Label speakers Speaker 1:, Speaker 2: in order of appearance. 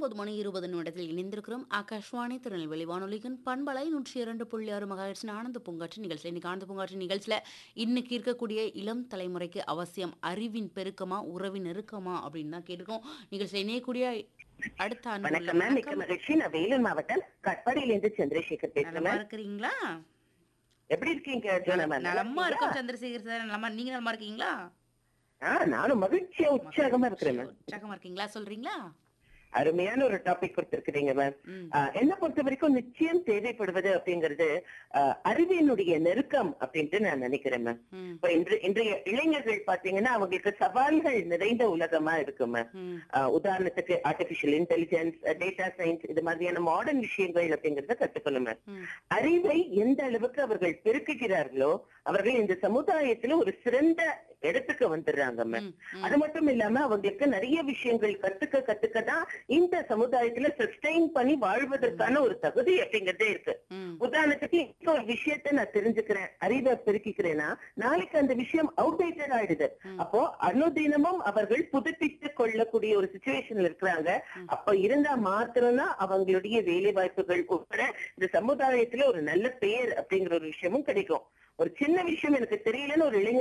Speaker 1: ஒன்பது மணி இருபது நிமிடத்தில் இணைந்திருக்கிறோம் ஆகாஷ்வாணி திருநெல்வேலி வானொலியின் பண்பலை நூற்றி இரண்டு புள்ளி ஆறு மகாட்சின் ஆனந்த பூங்காற்று நிகழ்ச்சி இன்னைக்கு ஆனந்த பூங்காற்று நிகழ்ச்சியில இன்னைக்கு இருக்கக்கூடிய இளம் தலைமுறைக்கு அவசியம் அறிவின் பெருக்கமா உறவின் நெருக்கமா அப்படின்னு தான் கேட்டிருக்கோம் நிகழ்ச்சியில் இணையக்கூடிய அடுத்த அன்புள்ள
Speaker 2: வணக்கம் மேம் மிக்க
Speaker 1: வணக்கம்.
Speaker 2: மகிழ்ச்சி நான் வேலூர் மாவட்டம் கட்பாடியிலிருந்து சந்திரசேகர் பேசுறேன்
Speaker 1: நலமா
Speaker 2: மேம்
Speaker 1: இருக்கிறீங்களா
Speaker 2: எப்படி இருக்கீங்க ஜோனா மேம்
Speaker 1: நலமா இருக்கும் சந்திரசேகர் சார் நலமா நீங்க நலமா இருக்கீங்களா
Speaker 2: ஆ நானும் மகிழ்ச்சியா உற்சாகமா இருக்கிறேன் மேம்
Speaker 1: உற்சாகமா இருக்கீங்களா சொல்றீங்களா
Speaker 2: அருமையான ஒரு டாபிக் கொடுத்திருக்கிறீங்க மேம்
Speaker 1: ம்.
Speaker 2: ஆ, என்ன பொறுத்த வரைக்கும் நிச்சயம் தேவைப்படுவது அப்படிங்கிறது ஆ, அறிவினுடைய நெருக்கம் அப்படின்ட்டு நான் நினைக்கிறேன் மேம்
Speaker 1: ம்
Speaker 2: இப்ப இன்று இன்றைய இளைஞர்கள் பாத்தீங்கன்னா அவங்களுக்கு சவால்கள் நிறைந்த உலகமா இருக்கு மேம்
Speaker 1: ம்
Speaker 2: ஆஹ் உதாரணத்துக்கு ஆர்டிபிஷியல் இன்டெலிஜென்ஸ் டேட்டா சயின்ஸ் இது மாதிரியான மாடர்ன் விஷயங்கள் அப்படிங்கறத கத்துக்கணும் மேம்
Speaker 1: ம்
Speaker 2: அறிவை எந்த அளவுக்கு அவர்கள் பெருக்குகிறார்களோ அவர்கள் இந்த சமுதாயத்துல ஒரு சிறந்த இடத்துக்கு வந்துடுறாங்க மேம்
Speaker 1: ம், ம்.
Speaker 2: அது மட்டும் இல்லாம அவங்களுக்கு நிறைய விஷயங்கள் கத்துக்க கத்துக்க தான் இந்த சமுதாயத்துல சஸ்டைன் பண்ணி வாழ்வதற்கான ஒரு தகுதி அப்படிங்கறதே இருக்கு
Speaker 1: ம்
Speaker 2: உதாரணத்துக்கு இப்ப ஒரு விஷயத்த நான் தெரிஞ்சுக்கிறேன் அறிவை பெருக்கிக்கிறேன்னா நாளைக்கு அந்த விஷயம் அவுடேட்டட் ஆயிடுது அப்போ அனுதினமும் அவர்கள் புதுப்பித்துக் கொள்ளக்கூடிய ஒரு சுச்சுவேஷன்ல இருக்கிறாங்க அப்ப இருந்தா மாத்திரம்தான் அவங்களுடைய வேலை வாய்ப்புகள் உட்பட இந்த சமுதாயத்துல ஒரு நல்ல பெயர் அப்படிங்கிற ஒரு விஷயமும் கிடைக்கும் ஒரு சின்ன விஷயம் எனக்கு தெரியலன்னு ஒரு இளைஞர்